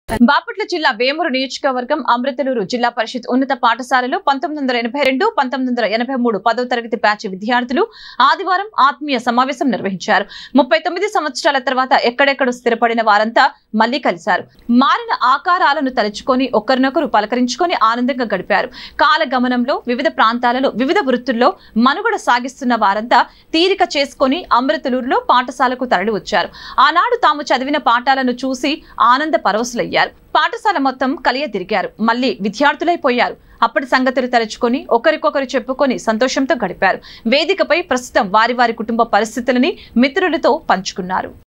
బాపట్ల జిల్లా వేమూరు నియోజకవర్గం అమృతలూరు జిల్లా పరిషత్ ఉన్నత పాఠశాలలో పంతొమ్మిది వందల ఎనభై రెండు పంతొమ్మిది వందల ఎనభై మూడు పదవ తరగతి బ్యాచ్ విద్యార్థులు ఆదివారం ఆత్మీయ సమావేశం నిర్వహించారు ముప్పై తొమ్మిది సంవత్సరాల తర్వాత ఎక్కడెక్కడ స్థిరపడిన వారంతా మళ్లీ కలిశారు మారిన ఆకారాలను తలుచుకొని ఒకరినొకరు పలకరించుకొని ఆనందంగా గడిపారు కాలగమనంలో వివిధ ప్రాంతాలలో వివిధ వృత్తుల్లో మనుగడ సాగిస్తున్న వారంతా తీరిక చేసుకొని అమృతలూరులో పాఠశాలకు తరలి వచ్చారు ఆనాడు తాము చదివిన పాఠాలను చూసి ఆనంద పరవశులయ్యారు పాఠశాల మొత్తం కలియ తిరిగారు మళ్ళీ విద్యార్థులైపోయారు అప్పటి సంగతులు తలుచుకొని ఒకరికొకరు చెప్పుకొని సంతోషంతో గడిపారు వేదికపై ప్రస్తుతం వారి వారి కుటుంబ పరిస్థితులని మిత్రులతో పంచుకున్నారు